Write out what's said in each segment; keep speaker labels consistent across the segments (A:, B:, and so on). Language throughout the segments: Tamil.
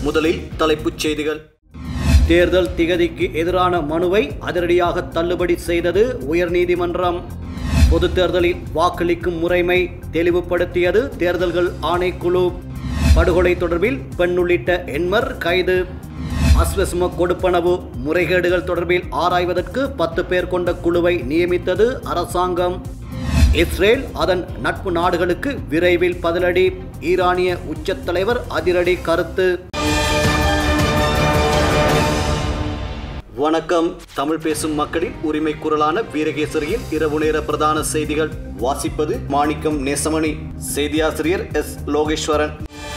A: முதலில் தலைப்புச் செய்திகள் தேர்தல் திகதிக்கு எதிரான மனுவை அதிரடியாக தள்ளுபடி செய்தது உயர்நீதிமன்றம் பொதுத் தேர்தலில் வாக்களிக்கும் முறைமை தெளிவுபடுத்தியது தேர்தல்கள் ஆணைக்குழு படுகொலை தொடர்பில் பெண் உள்ளிட்ட எண்மர் கைது அஸ்வசும கொடுப்பனவு முறைகேடுகள் தொடர்பில் ஆராய்வதற்கு பத்து பேர் கொண்ட குழுவை நியமித்தது அரசாங்கம் இஸ்ரேல் அதன் நட்பு நாடுகளுக்கு விரைவில் பதிலடி ஈரானிய உச்சத் தலைவர் அதிரடி கருத்து வணக்கம் தமிழ் பேசும் மக்களின் உரிமை குரலான வீரகேசரியின் இரவு நேர பிரதான செய்திகள் வாசிப்பது மாணிக்கம் நேசமணி செய்தியாசிரியர் எஸ் லோகேஸ்வரன்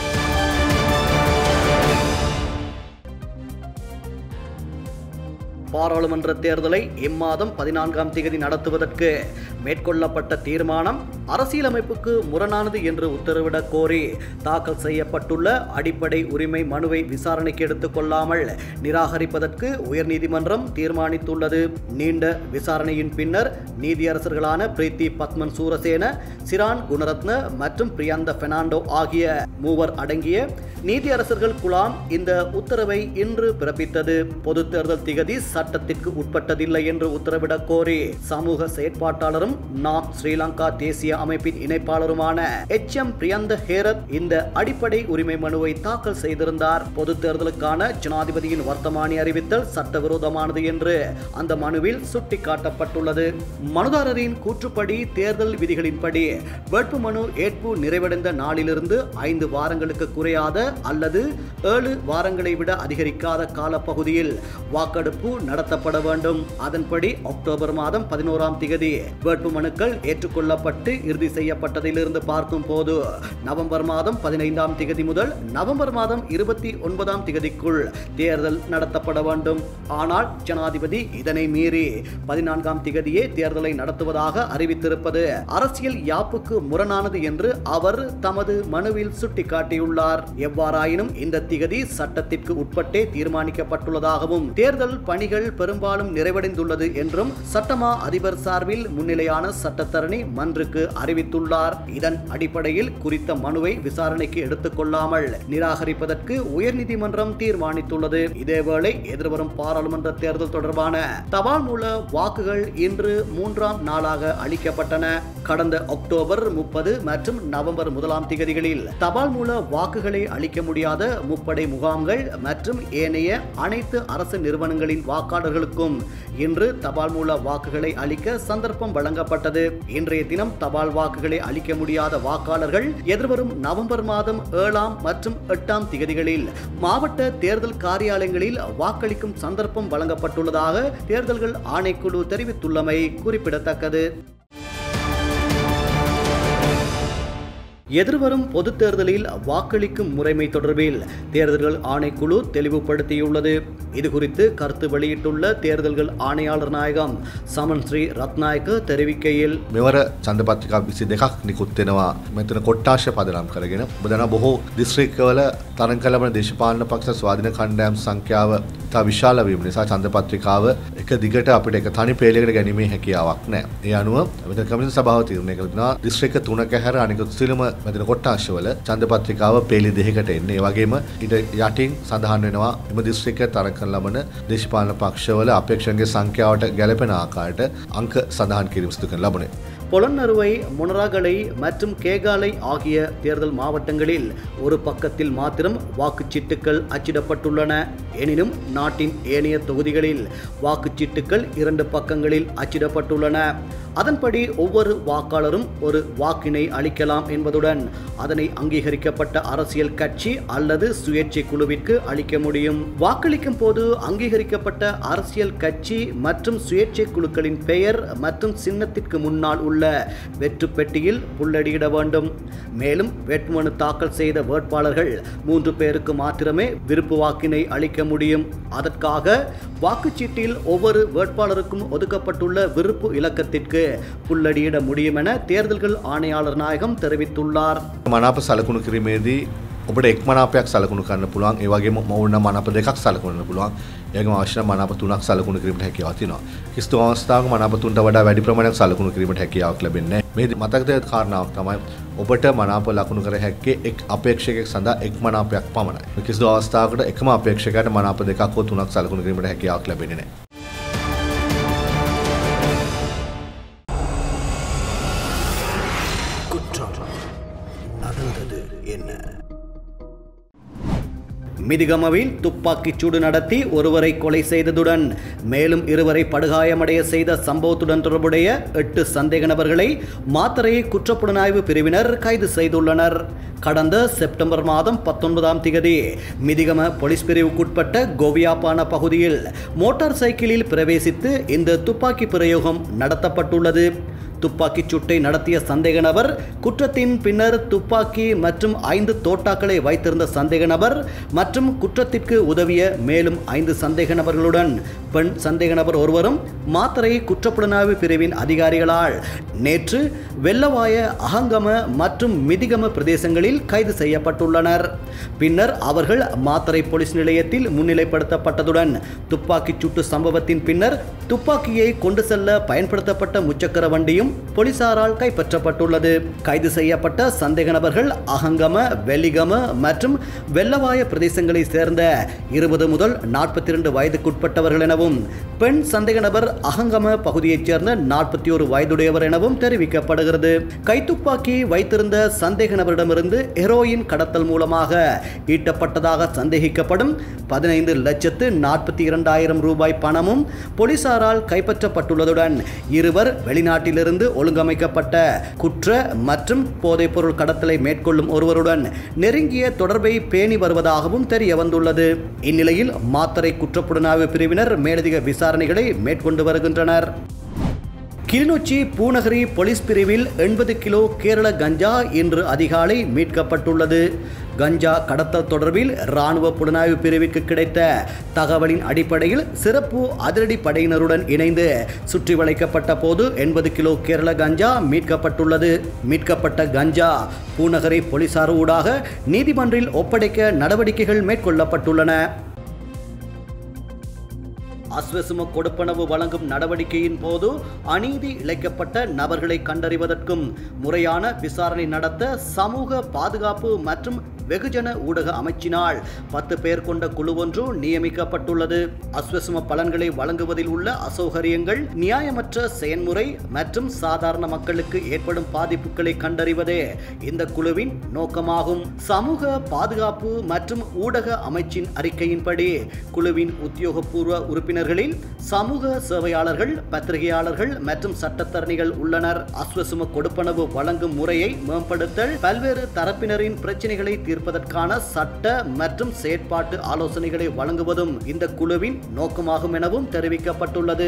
A: பாராளுமன்ற தேர்தலை இம்மாதம் பதினான்காம் தேதி நடத்துவதற்கு மேற்கொள்ளப்பட்ட தீர்மானம் அரசியலமைப்புக்கு முரணானது என்று உத்தரவிடக் கோரி தாக்கல் செய்யப்பட்டுள்ள அடிப்படை உரிமை மனுவை விசாரணைக்கு எடுத்துக் கொள்ளாமல் நிராகரிப்பதற்கு உயர்நீதிமன்றம் தீர்மானித்துள்ளது நீண்ட விசாரணையின் பின்னர் நீதியரசர்களான பிரீத்தி பத்மன் சூரசேன சிரான் குணரத்ன மற்றும் பிரியந்த பெர்னாண்டோ ஆகிய மூவர் அடங்கிய நீதியரசர்கள் குழாம் இந்த உத்தரவை இன்று பிறப்பித்தது பொது தேர்தல் திகதி சட்டத்திற்கு உட்பட்டதில்லை என்று உத்தரவிடக் கோரி சமூக செயற்பாட்டாளரும் நாம் ஸ்ரீலங்கா தேசிய அமைப்பின் இணைப்பாளருமான எச் எம் பிரியந்த ஹேரத் இந்த அடிப்படை உரிமை மனுவை தாக்கல் செய்திருந்தார் பொது தேர்தலுக்கான ஜனாதிபதியின் வர்த்தமானி அறிவித்தல் சட்டவிரோதமானது என்று அந்த மனுவில் சுட்டிக்காட்டப்பட்டுள்ளது மனுதாரரின் கூற்றுப்படி தேர்தல் விதிகளின்படி வேட்புமனு ஏற்பு நிறைவடைந்த நாளிலிருந்து ஐந்து வாரங்களுக்கு குறையாத அல்லது ஏழு வாரங்களை விட அதிகரிக்காத காலப்பகுதியில் வாக்கெடுப்பு நடத்தப்பட வேண்டும் அதன்படி அக்டோபர் மாதம் பதினோராம் தேதி வேட்புமனுக்கள் ஏற்றுக்கொள்ளப்பட்டு இறுதி செய்யப்பட்டதிலிருந்து பார்க்கும் போது நவம்பர் மாதம் பதினைந்தாம் தேதி முதல் நவம்பர் மாதம் இருபத்தி ஒன்பதாம் தேதிக்குள் தேர்தல் நடத்தப்பட வேண்டும் ஆனால் ஜனாதிபதி இதனை மீறி பதினான்காம் தேதியே தேர்தலை நடத்துவதாக அறிவித்திருப்பது அரசியல் யாப்புக்கு முரணானது என்று அவர் தமது மனுவில் சுட்டிக்காட்டியுள்ளார் எவ்வாறாயினும் இந்த திகதி சட்டத்திற்கு உட்பட்டே தீர்மானிக்கப்பட்டுள்ளதாகவும் தேர்தல் பணிகள் பெரும்பாலும் நிறைவடைந்துள்ளது என்றும் சட்டமா அதிபர் சார்பில் முன்னிலையான சட்டத்தரணி மன்றுக்கு அறிவித்துள்ளார் இதன் அடிப்படையில் குறித்த மனுவை விசாரணைக்கு எடுத்துக் கொள்ளாமல் நிராகரிப்பதற்கு உயர்நீதிமன்றம் தீர்மானித்துள்ளது இதேவேளை எதிர்வரும் பாராளுமன்ற தேர்தல் தொடர்பான தபால் மூல வாக்குகள் இன்று மூன்றாம் நாளாக அளிக்கப்பட்டன கடந்த அக்டோபர் முப்பது மற்றும் நவம்பர் முதலாம் திகதிகளில் தபால் மூல வாக்குகளை அளிக்க முடியாத முப்படை முகாம்கள் மற்றும் ஏனைய அனைத்து அரசு நிறுவனங்களின் வாக்காளர்களுக்கும் இன்று தபால் மூல வாக்குகளை அளிக்க சந்தர்ப்பம் வழங்கப்பட்டது இன்றைய தினம் தபால் வாக்குகளை அளிக்க முடியாத வாக்காளர்கள் எதிர்வரும் நவம்பர் மாதம் ஏழாம் மற்றும் எட்டாம் திகதிகளில் மாவட்ட தேர்தல் காரியாலயங்களில் வாக்களிக்கும் சந்தர்ப்பம் வழங்கப்பட்டுள்ளதாக தேர்தல்கள் ஆணைக்குழு தெரிவித்துள்ளமை குறிப்பிடத்தக்கது எதிர்வரும் பொதுத் தேர்தலில் வாக்களிக்கும் முறைமை தொடர்பில் தேர்தல்கள் ஆணைக்குழு தெளிவுபடுத்தியுள்ளது இதுகுறித்து கருத்து வெளியிட்டுள்ள தேர்தல்கள் ஆணையாளர் நாயகம் சமன் ஸ்ரீ ரத்நாயக்க தெரிவிக்கையில்
B: මෙවර චන්දපත්‍රිකා විසි දෙකක් නිකුත් වෙනවා මෙතන කොට්ටාශ පදනම් කරගෙන බදන බොහෝ දිස්ත්‍රික්කවල තරන් කලබන දේශපාලන පක්ෂ ස්වාධන කණ්ඩෑම් සංඛ්‍යාව තා විශාලවීම නිසා චන්දපත්‍රිකාව එක දිගට අපිට එක තනි පේලෙකට ගැනීමේ හැකියාවක් නෑ ඒ අනුව මෙත කමින් සභාව තීරණය කරනවා දිස්ත්‍රික්ක තුනක හැර අනිකුත් සියලුම මෙතන කොට්ටාශවල චන්දපත්‍රිකාව පේලි දෙකකට එන්නේ ඒ වගේම ඊට යටින් සඳහන් වෙනවා එම දිස්ත්‍රික්ක තරන් කරන ලබන දේශපාලන පක්ෂවල අපේක්ෂණගේ සංඛ්‍යාවට ගැලපෙන ආකාරයට අංක සඳහන් කිරීම සිදු කරන ලබනේ
A: பொலன்னறுவை முனராகலை மற்றும் கேகாலை ஆகிய தேர்தல் மாவட்டங்களில் ஒரு பக்கத்தில் மாத்திரம் வாக்குச்சீட்டுகள் அச்சிடப்பட்டுள்ளன எனினும் நாட்டின் ஏனைய தொகுதிகளில் வாக்குச்சீட்டுகள் இரண்டு பக்கங்களில் அச்சிடப்பட்டுள்ளன அதன்படி ஒவ்வொரு வாக்காளரும் ஒரு வாக்கினை அளிக்கலாம் என்பதுடன் அதனை அங்கீகரிக்கப்பட்ட அரசியல் கட்சி அல்லது சுயேட்சை குழுவிற்கு அளிக்க முடியும் வாக்களிக்கும் போது அங்கீகரிக்கப்பட்ட அரசியல் கட்சி மற்றும் சுயேட்சை குழுக்களின் பெயர் மற்றும் சின்னத்திற்கு முன்னால் உள்ள வெற்று பெட்டியில் புள்ளடியிட வேண்டும் மேலும் வேட்புமனு தாக்கல் செய்த வேட்பாளர்கள் மூன்று பேருக்கு மாத்திரமே விருப்பு வாக்கினை அளிக்க முடியும் அதற்காக வாக்குச்சீட்டில் ஒவ்வொரு வேட்பாளருக்கும் ஒதுக்கப்பட்டுள்ள விருப்பு இலக்கத்திற்கு புள்ளடியிட முடியும் என தேர்தல்கள் ஆணையாளர் நாயகம் தெரிவித்துள்ளார்
B: මනාප සලකුණු කිරීමේදී ඔබට එක් මනාපයක් සලකුණු කරන්න පුළුවන් ඒ වගේම මවුන්න මනප දෙකක් සලකුණන්න පුළුවන් ඒගම අවශ්‍ය මනප තුනක් සලකුණු කිරීමට හැකියාව තියෙනවා කිසිදු අවස්ථාවක මනප තුන්ට වඩා වැඩි ප්‍රමාණයක් සලකුණු කිරීමට හැකියාවක් ලැබෙන්නේ මේ මතක තියෙන කාරණාවක් තමයි ඔබට මනාප ලකුණු කර හැක්කේ එක් අපේක්ෂකයෙක් සඳහා එක් මනාපයක් පමණයි කිසිදු අවස්ථාවකට එකම අපේක්ෂකයට මනාප දෙකක් හෝ තුනක් සලකුණු කිරීමට හැකියාවක් ලැබෙන්නේ නැහැ
A: குற்றம் நடந்தது என்ன மிதிகமவில் துப்பாக்கிச் சூடு நடத்தி ஒருவரை கொலை செய்ததுடன் மேலும் இருவரை படுகாயமடைய செய்த சம்பவத்துடன் தொடர்புடைய எட்டு சந்தேக நபர்களை மாத்தறை குற்றப்புலனாய்வு பிரிவினர் கைது செய்துள்ளனர் கடந்த செப்டம்பர் மாதம் பத்தொன்பதாம் திகதி மிதிகம போலீஸ் பிரிவுக்குட்பட்ட கோவியாப்பான பகுதியில் மோட்டார் சைக்கிளில் பிரவேசித்து இந்த துப்பாக்கி பிரயோகம் நடத்தப்பட்டுள்ளது துப்பாக்கிச் சூட்டை நடத்திய சந்தேக நபர் குற்றத்தின் பின்னர் துப்பாக்கி மற்றும் ஐந்து தோட்டாக்களை வைத்திருந்த சந்தேக நபர் மற்றும் குற்றத்திற்கு உதவிய மேலும் ஐந்து சந்தேக நபர்களுடன் பெண் சந்தேக நபர் ஒருவரும் மாத்தறை குற்றப்புலனாய்வு பிரிவின் அதிகாரிகளால் நேற்று வெள்ளவாய அகங்கம மற்றும் மிதிகம பிரதேசங்களில் கைது செய்யப்பட்டுள்ளனர் பின்னர் அவர்கள் மாத்தறை போலீஸ் நிலையத்தில் முன்னிலைப்படுத்தப்பட்டதுடன் துப்பாக்கிச் சூட்டு சம்பவத்தின் பின்னர் துப்பாக்கியை கொண்டு செல்ல பயன்படுத்தப்பட்ட முச்சக்கர வண்டியும் போலீசாரால் கைப்பற்றப்பட்டுள்ளது கைது செய்யப்பட்ட சந்தேக நபர்கள் அகங்கம வெள்ளிகம மற்றும் வெள்ளவாய பிரதேசங்களை சேர்ந்த இருபது முதல் நாற்பத்தி இரண்டு வயதுக்குட்பட்டவர்கள் எனவும் பெண் சந்தேக நபர் அகங்கம பகுதியைச் சேர்ந்த நாற்பத்தி ஒரு வயதுடையவர் எனவும் தெரிவிக்கப்படுகிறது கைத்துப்பாக்கி வைத்திருந்த சந்தேக நபரிடமிருந்து ஹெரோயின் கடத்தல் மூலமாக ஈட்டப்பட்டதாக சந்தேகிக்கப்படும் பதினைந்து லட்சத்து நாற்பத்தி இரண்டாயிரம் ரூபாய் பணமும் போலீசாரால் கைப்பற்றப்பட்டுள்ளதுடன் இருவர் வெளிநாட்டிலிருந்து ஒழுங்கமைக்கப்பட்ட குற்ற மற்றும் போதைப்பொருள் கடத்தலை மேற்கொள்ளும் ஒருவருடன் நெருங்கிய தொடர்பை பேணி வருவதாகவும் தெரிய வந்துள்ளது இந்நிலையில் மாத்தறை குற்றப்புலனாய்வு பிரிவினர் மேலதிக விசாரணைகளை மேற்கொண்டு வருகின்றனர் கிளிநொச்சி பூநகரி போலீஸ் பிரிவில் எண்பது கிலோ கேரள கஞ்சா இன்று அதிகாலை மீட்கப்பட்டுள்ளது கஞ்சா கடத்தல் தொடர்பில் இராணுவ புலனாய்வு பிரிவிற்கு கிடைத்த தகவலின் அடிப்படையில் சிறப்பு அதிரடி படையினருடன் இணைந்து சுற்றி வளைக்கப்பட்ட போது எண்பது கிலோ கேரள கஞ்சா மீட்கப்பட்டுள்ளது மீட்கப்பட்ட கஞ்சா பூநகரி போலீசார் ஊடாக நீதிமன்றில் ஒப்படைக்க நடவடிக்கைகள் மேற்கொள்ளப்பட்டுள்ளன அஸ்வசும கொடுப்பனவு வழங்கும் நடவடிக்கையின் போது அநீதி இழைக்கப்பட்ட நபர்களை கண்டறிவதற்கும் முறையான விசாரணை நடத்த சமூக பாதுகாப்பு மற்றும் வெகுஜன ஊடக அமைச்சினால் பத்து பேர் கொண்ட குழு ஒன்று நியமிக்கப்பட்டுள்ளது அஸ்வசும பலன்களை வழங்குவதில் உள்ள அசௌகரியங்கள் நியாயமற்ற செயன்முறை மற்றும் சாதாரண மக்களுக்கு ஏற்படும் பாதிப்புகளை கண்டறிவதே இந்த குழுவின் நோக்கமாகும் சமூக பாதுகாப்பு மற்றும் ஊடக அமைச்சின் அறிக்கையின்படி குழுவின் உத்தியோகபூர்வ உறுப்பினர்களில் சமூக சேவையாளர்கள் பத்திரிகையாளர்கள் மற்றும் சட்டத்தரணிகள் உள்ளனர் அஸ்வசும கொடுப்பனவு வழங்கும் முறையை மேம்படுத்தல் பல்வேறு தரப்பினரின் பிரச்சினைகளை தீர்ப்பதற்கான சட்ட மற்றும் செயற்பாட்டு ஆலோசனைகளை வழங்குவதும் இந்த குழுவின் நோக்கமாகும் எனவும் தெரிவிக்கப்பட்டுள்ளது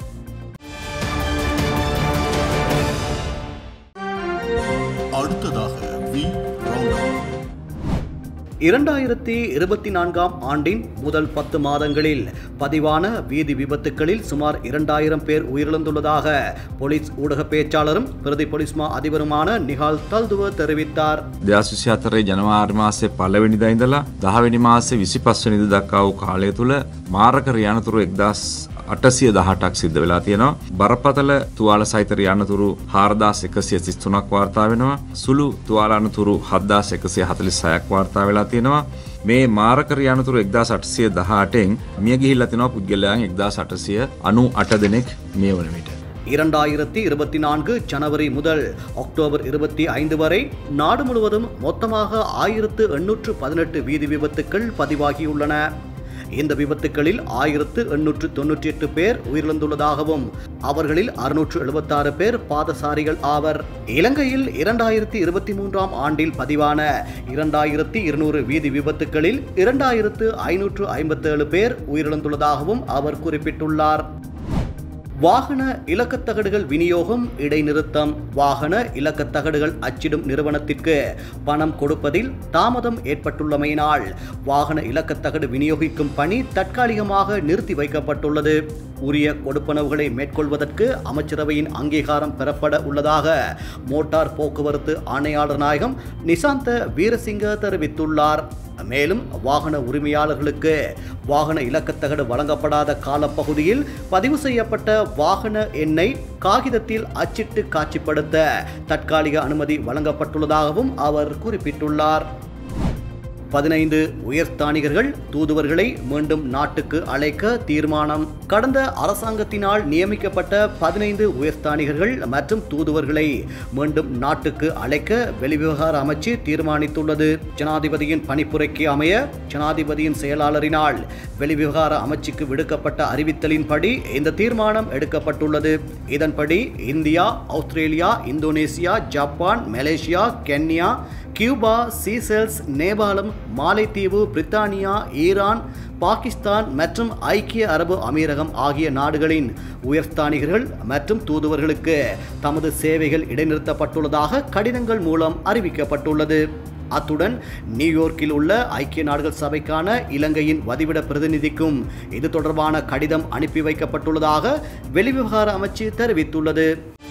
C: அடுத்ததாக வி ரவுண்ட்
A: இரண்டாயிரத்தி இருபத்தி நான்காம் ஆண்டின் முதல் பத்து மாதங்களில் பதிவான வீதி விபத்துகளில் சுமார் இரண்டாயிரம் பேர் உயிரிழந்துள்ளதாக போலீஸ் ஊடக பேச்சாளரும் பிரதி போலீஸ் மா அதிபருமான நிகால் தல்துவ தெரிவித்தார்
D: දෙදස් විසි අතරේ ජනවාර් මාසය පලවෙනිදා ඉඳලා දහවැනි මාසේ විසි පස්වනිද දක්කා වූ කාලය තුළ මාරක රියනතුරු එක්දස් අටසිය දහටක් සිද්ධ වෙලා තියෙනවා බරපතල තුවාල සහිත රියන්නතුරු හාරදාස් එකසිය සිස්තුනක් වාර්තා වෙනවා සුළු තුවාලනතුරු හද්දාස් එකසිය හතලි සයක් වාර්තා වෙලා තියෙනවා මේ මාරක රියනතුරු එක්දා සටසිය දහටෙන් මිය ගිහිල්ල තිනවා පුද්ගලයන් එක්දා සටසිය අනු අට දෙනෙක් මේ වන විට.
A: இரண்டாயிரத்தி இருபத்தி நான்கு ஜனவரி முதல் அக்டோபர் இருபத்தி ஐந்து வரை நாடு முழுவதும் மொத்தமாக ஆயிரத்து எண்ணூற்று பதினெட்டு வீதி விபத்துக்கள் பதிவாகியுள்ளன இந்த விபத்துகளில் ஆயிரத்து எண்ணூற்று தொன்னூற்றி எட்டு பேர் உயிரிழந்துள்ளதாகவும் அவர்களில் அறுநூற்று எழுபத்தாறு பேர் பாதசாரிகள் ஆவர் இலங்கையில் இரண்டாயிரத்தி இருபத்தி மூன்றாம் ஆண்டில் பதிவான இரண்டாயிரத்தி இருநூறு வீதி விபத்துகளில் இரண்டாயிரத்து ஐநூற்று ஐம்பத்தேழு பேர் உயிரிழந்துள்ளதாகவும் அவர் குறிப்பிட்டுள்ளார் வாகன இலக்கத்தகடுகள் விநியோகம் இடைநிறுத்தம் வாகன இலக்கத்தகடுகள் அச்சிடும் நிறுவனத்திற்கு பணம் கொடுப்பதில் தாமதம் ஏற்பட்டுள்ளமையினால் வாகன இலக்கத்தகடு விநியோகிக்கும் பணி தற்காலிகமாக நிறுத்தி வைக்கப்பட்டுள்ளது உரிய கொடுப்பனவுகளை மேற்கொள்வதற்கு அமைச்சரவையின் அங்கீகாரம் பெறப்பட உள்ளதாக மோட்டார் போக்குவரத்து ஆணையாளர் நாயகம் நிசாந்த வீரசிங்க தெரிவித்துள்ளார் மேலும் வாகன உரிமையாளர்களுக்கு வாகன இலக்கத்தகடு வழங்கப்படாத காலப்பகுதியில் பதிவு செய்யப்பட்ட வாகன எண்ணை காகிதத்தில் அச்சிட்டு காட்சிப்படுத்த தற்காலிக அனுமதி வழங்கப்பட்டுள்ளதாகவும் அவர் குறிப்பிட்டுள்ளார் பதினைந்து உயர்ஸ்தானிகர்கள் தூதுவர்களை மீண்டும் நாட்டுக்கு அழைக்க தீர்மானம் கடந்த அரசாங்கத்தினால் நியமிக்கப்பட்ட பதினைந்து உயர்ஸ்தானிகர்கள் மற்றும் தூதுவர்களை மீண்டும் நாட்டுக்கு அழைக்க வெளிவிவகார அமைச்சு தீர்மானித்துள்ளது ஜனாதிபதியின் பணிப்புரைக்கு அமைய ஜனாதிபதியின் செயலாளரினால் வெளிவிவகார அமைச்சுக்கு விடுக்கப்பட்ட அறிவித்தலின்படி இந்த தீர்மானம் எடுக்கப்பட்டுள்ளது இதன்படி India Australia Indonesia Japan Malaysia Kenya Cuba Seychelles நேபாளம் மாலைத்தீவு பிரித்தானியா ஈரான் பாகிஸ்தான் மற்றும் ஐக்கிய அரபு அமீரகம் ஆகிய நாடுகளின் உயர்ஸ்தானிகர்கள் மற்றும் தூதுவர்களுக்கு தமது சேவைகள் இடைநிறுத்தப்பட்டுள்ளதாக கடிதங்கள் மூலம் அறிவிக்கப்பட்டுள்ளது அத்துடன் நியூயார்க்கில் உள்ள ஐக்கிய நாடுகள் சபைக்கான இலங்கையின் வதிவிட பிரதிநிதிக்கும் இது தொடர்பான கடிதம் அனுப்பி வைக்கப்பட்டுள்ளதாக வெளிவிவகார அமைச்சு தெரிவித்துள்ளது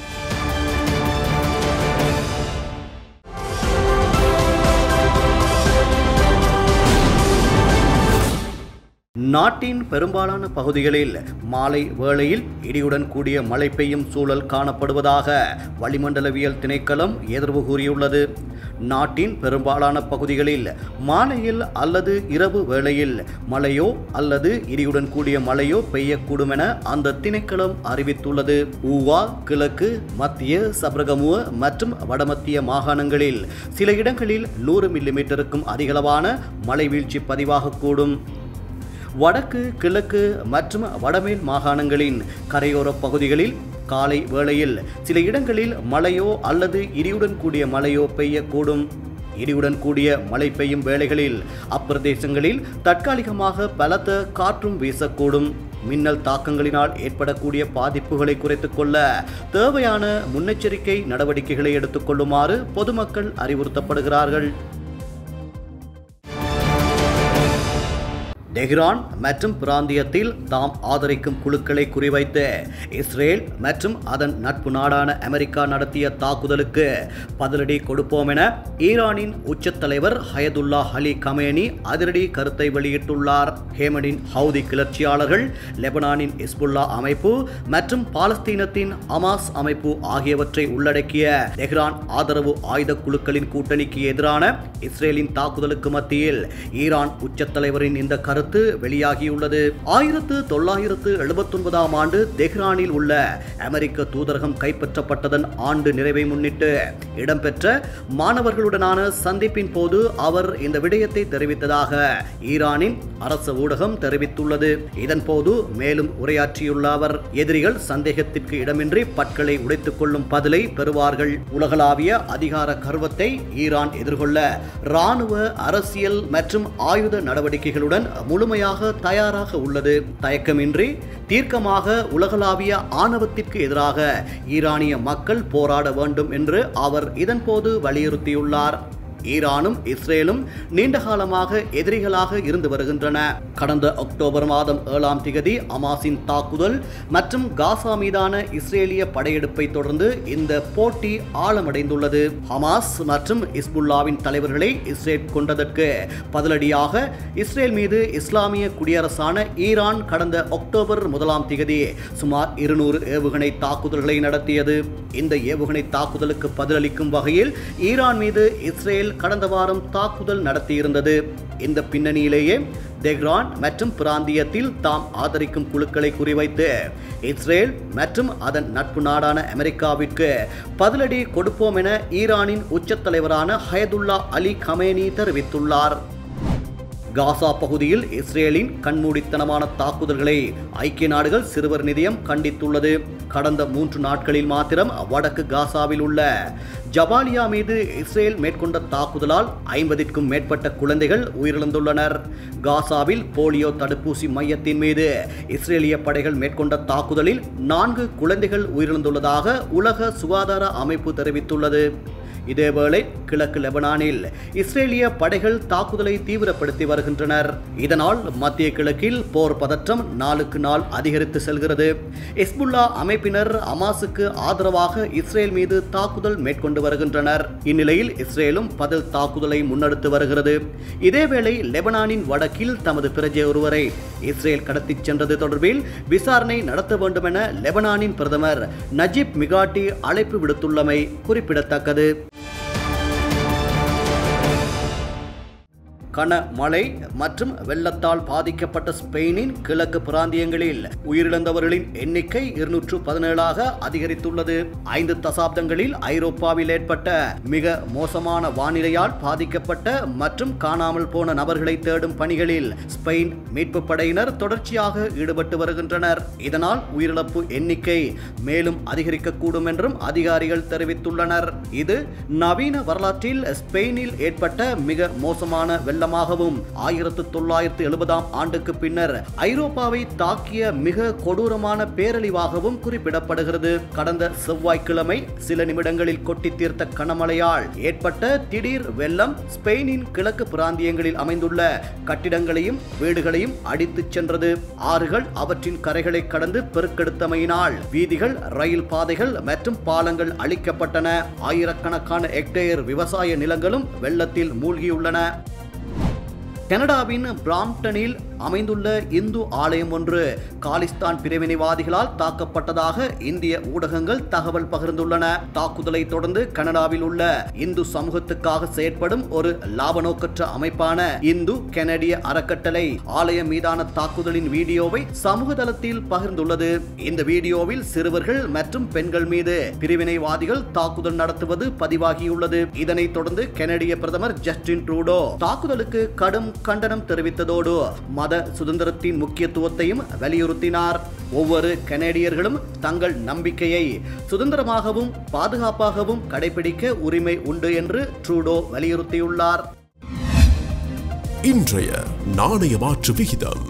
A: நாட்டின் பெரும்பாலான பகுதிகளில் மாலை வேளையில் இடியுடன் கூடிய மழை பெய்யும் சூழல் காணப்படுவதாக வளிமண்டலவியல் திணைக்களம் எதிர்வு கூறியுள்ளது நாட்டின் பெரும்பாலான பகுதிகளில் மாலையில் அல்லது இரவு வேளையில் மழையோ அல்லது இடியுடன் கூடிய மழையோ பெய்யக்கூடும் என அந்த திணைக்களம் அறிவித்துள்ளது ஊவா கிழக்கு மத்திய சப்ரகமுவ மற்றும் வடமத்திய மாகாணங்களில் சில இடங்களில் நூறு மில்லிமீட்டருக்கும் அதிகளவான மழை வீழ்ச்சி பதிவாகக்கூடும் வடக்கு கிழக்கு மற்றும் வடமேல் மாகாணங்களின் கரையோர பகுதிகளில் காலை வேளையில் சில இடங்களில் மழையோ அல்லது இடியுடன் கூடிய மழையோ பெய்யக்கூடும் இடியுடன் கூடிய மழை பெய்யும் வேளைகளில் அப்பிரதேசங்களில் தற்காலிகமாக பலத்த காற்றும் வீசக்கூடும் மின்னல் தாக்கங்களினால் ஏற்படக்கூடிய பாதிப்புகளை குறைத்துக் கொள்ள தேவையான முன்னெச்சரிக்கை நடவடிக்கைகளை எடுத்துக்கொள்ளுமாறு பொதுமக்கள் அறிவுறுத்தப்படுகிறார்கள் டெஹ்ரான் மற்றும் பிராந்தியத்தில் தாம் ஆதரிக்கும் குழுக்களை குறிவைத்து இஸ்ரேல் மற்றும் அதன் நட்பு நாடான அமெரிக்கா நடத்திய தாக்குதலுக்கு பதிலடி கொடுப்போம் என ஈரானின் உச்ச தலைவர் ஹயதுல்லா அலி கமேனி அதிரடி கருத்தை வெளியிட்டுள்ளார் ஹேமனின் ஹவுதி கிளர்ச்சியாளர்கள் லெபனானின் இஸ்புல்லா அமைப்பு மற்றும் பாலஸ்தீனத்தின் அமாஸ் அமைப்பு ஆகியவற்றை உள்ளடக்கிய டெஹ்ரான் ஆதரவு ஆயுத குழுக்களின் கூட்டணிக்கு எதிரான இஸ்ரேலின் தாக்குதலுக்கு மத்தியில் ஈரான் உச்ச தலைவரின் இந்த கருத்து வெளியாகியுள்ளது ஆயிரத்து தொள்ளாயிரத்து எழுபத்தி ஒன்பதாம் ஆண்டு தெஹ்ரானில் உள்ள அமெரிக்க தூதரகம் கைப்பற்றப்பட்டதன் ஆண்டு நிறைவை முன்னிட்டு இடம்பெற்ற மாணவர்களுடனான சந்திப்பின் போது அவர் இந்த விடயத்தை தெரிவித்ததாக ஈரானின் அரசு ஊடகம் தெரிவித்துள்ளது இதன் போது மேலும் உரையாற்றியுள்ள அவர் எதிரிகள் சந்தேகத்திற்கு இடமின்றி பற்களை உடைத்துக் கொள்ளும் பதிலை பெறுவார்கள் உலகளாவிய அதிகார கர்வத்தை ஈரான் எதிர்கொள்ள இராணுவ அரசியல் மற்றும் ஆயுத நடவடிக்கைகளுடன் முழுமையாக தயாராக உள்ளது தயக்கமின்றி தீர்க்கமாக உலகளாவிய ஆணவத்திற்கு எதிராக ஈரானிய மக்கள் போராட வேண்டும் என்று அவர் இதன்போது வலியுறுத்தியுள்ளார் ஈரானும் இஸ்ரேலும் நீண்ட காலமாக எதிரிகளாக இருந்து வருகின்றன கடந்த அக்டோபர் மாதம் ஏழாம் திகதி அமாஸின் தாக்குதல் மற்றும் காசா மீதான இஸ்ரேலிய படையெடுப்பை தொடர்ந்து இந்த போட்டி ஆழமடைந்துள்ளது ஹமாஸ் மற்றும் இஸ்புல்லாவின் தலைவர்களை இஸ்ரேல் கொண்டதற்கு பதிலடியாக இஸ்ரேல் மீது இஸ்லாமிய குடியரசான ஈரான் கடந்த அக்டோபர் முதலாம் திகதி சுமார் இருநூறு ஏவுகணை தாக்குதல்களை நடத்தியது இந்த ஏவுகணை தாக்குதலுக்கு பதிலளிக்கும் வகையில் ஈரான் மீது இஸ்ரேல் கடந்த வாரம் தாக்குதல் நடத்தியிருந்தது இந்த பின்னணியிலேயே தெஹ்ரான் மற்றும் பிராந்தியத்தில் தாம் ஆதரிக்கும் குழுக்களை குறிவைத்து இஸ்ரேல் மற்றும் அதன் நட்பு நாடான அமெரிக்காவிற்கு பதிலடி கொடுப்போம் என ஈரானின் உச்சத் தலைவரான ஹயதுல்லா அலி கமேனி தெரிவித்துள்ளார் காசா பகுதியில் இஸ்ரேலின் கண்மூடித்தனமான தாக்குதல்களை ஐக்கிய நாடுகள் சிறுவர் நிதியம் கண்டித்துள்ளது கடந்த மூன்று நாட்களில் மாத்திரம் வடக்கு காசாவில் உள்ள ஜபாலியா மீது இஸ்ரேல் மேற்கொண்ட தாக்குதலால் ஐம்பதிற்கும் மேற்பட்ட குழந்தைகள் உயிரிழந்துள்ளனர் காசாவில் போலியோ தடுப்பூசி மையத்தின் மீது இஸ்ரேலிய படைகள் மேற்கொண்ட தாக்குதலில் நான்கு குழந்தைகள் உயிரிழந்துள்ளதாக உலக சுகாதார அமைப்பு தெரிவித்துள்ளது இதேவேளை கிழக்கு லெபனானில் இஸ்ரேலிய படைகள் தாக்குதலை தீவிரப்படுத்தி வருகின்றனர் இதனால் மத்திய கிழக்கில் போர் பதற்றம் நாளுக்கு நாள் அதிகரித்து செல்கிறது இஸ்புல்லா அமைப்பினர் அமாசுக்கு ஆதரவாக இஸ்ரேல் மீது தாக்குதல் மேற்கொண்டு வருகின்றனர் இந்நிலையில் இஸ்ரேலும் பதில் தாக்குதலை முன்னெடுத்து வருகிறது இதேவேளை லெபனானின் வடக்கில் தமது பிரஜை ஒருவரை இஸ்ரேல் கடத்திச் சென்றது தொடர்பில் விசாரணை நடத்த வேண்டும் என லெபனானின் பிரதமர் நஜீப் மிகாட்டி அழைப்பு விடுத்துள்ளமை குறிப்பிடத்தக்கது கனமழை மற்றும் வெள்ளத்தால் பாதிக்கப்பட்ட ஸ்பெயினின் கிழக்கு பிராந்தியங்களில் உயிரிழந்தவர்களின் எண்ணிக்கை இருநூற்று பதினேழாக அதிகரித்துள்ளது ஐந்து தசாப்தங்களில் ஐரோப்பாவில் ஏற்பட்ட மிக மோசமான வானிலையால் பாதிக்கப்பட்ட மற்றும் காணாமல் போன நபர்களை தேடும் பணிகளில் ஸ்பெயின் மீட்பு படையினர் தொடர்ச்சியாக ஈடுபட்டு வருகின்றனர் இதனால் உயிரிழப்பு எண்ணிக்கை மேலும் அதிகரிக்கக்கூடும் என்றும் அதிகாரிகள் தெரிவித்துள்ளனர் இது நவீன வரலாற்றில் ஸ்பெயினில் ஏற்பட்ட மிக மோசமான வெள்ளமாகவும் ஆயிரத்து தொள்ளாயிரத்து எழுபதாம் ஆண்டுக்கு பின்னர் ஐரோப்பாவை தாக்கிய மிக கொடூரமான பேரழிவாகவும் குறிப்பிடப்படுகிறது கடந்த செவ்வாய்க்கிழமை சில நிமிடங்களில் கொட்டி தீர்த்த கனமழையால் ஏற்பட்ட திடீர் வெள்ளம் ஸ்பெயினின் கிழக்கு பிராந்தியங்களில் அமைந்துள்ள கட்டிடங்களையும் வீடுகளையும் அடித்துச் சென்றது ஆறுகள் அவற்றின் கரைகளை கடந்து பெருக்கெடுத்தமையினால் வீதிகள் ரயில் பாதைகள் மற்றும் பாலங்கள் அழிக்கப்பட்டன ஆயிரக்கணக்கான ஹெக்டேயர் விவசாய நிலங்களும் வெள்ளத்தில் மூழ்கியுள்ளன கனடாவின் பிராம்ப்டனில் அமைந்துள்ள இந்து ஆலயம் ஒன்று காலிஸ்தான் பிரிவினைவாதிகளால் தாக்கப்பட்டதாக இந்திய ஊடகங்கள் தகவல் பகிர்ந்துள்ளன தாக்குதலை தொடர்ந்து கனடாவில் உள்ள இந்து சமூகத்துக்காக செயற்படும் ஒரு லாப நோக்கற்ற அமைப்பான இந்து கனடிய அறக்கட்டளை ஆலயம் மீதான தாக்குதலின் வீடியோவை சமூக தளத்தில் பகிர்ந்துள்ளது இந்த வீடியோவில் சிறுவர்கள் மற்றும் பெண்கள் மீது பிரிவினைவாதிகள் தாக்குதல் நடத்துவது பதிவாகியுள்ளது இதனைத் தொடர்ந்து கனடிய பிரதமர் ஜஸ்டின் ட்ரூடோ தாக்குதலுக்கு கடும் கண்டனம் தெரிவித்ததோடு மத சுதந்திரத்தின் முக்கியத்துவத்தையும் வலியுறுத்தினார் ஒவ்வொரு கனேடியர்களும் தங்கள் நம்பிக்கையை சுதந்திரமாகவும் பாதுகாப்பாகவும் கடைபிடிக்க உரிமை உண்டு என்று ட்ரூடோ வலியுறுத்தியுள்ளார்
E: இன்றைய நாணய மாற்று விகிதம்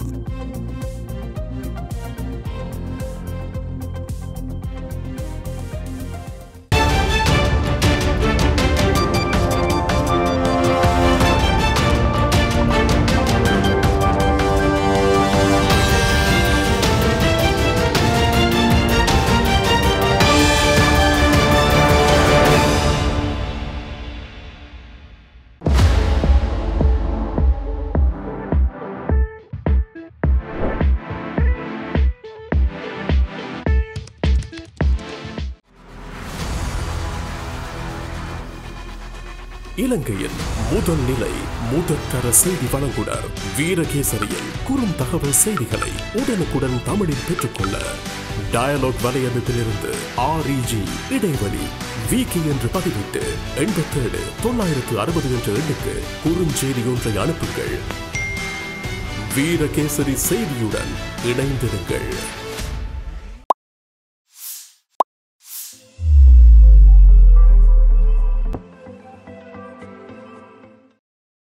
E: இலங்கையின் முதல் நிலை முதற்கர செய்தி வழங்குனர் வீரகேசரியில் குறும் தகவல் செய்திகளை உடனுக்குடன் தமிழில் பெற்றுக்கொள்ள டயலாக் வலையமைப்பிலிருந்து ஆர்இஜி இடைவெளி விகி என்று பதிவிட்டு எண்பத்தேழு தொள்ளாயிரத்து அறுபது என்ற எண்ணுக்கு குறுஞ்செய்தி ஒன்றை அனுப்புங்கள் வீரகேசரி செய்தியுடன் இணைந்திருங்கள்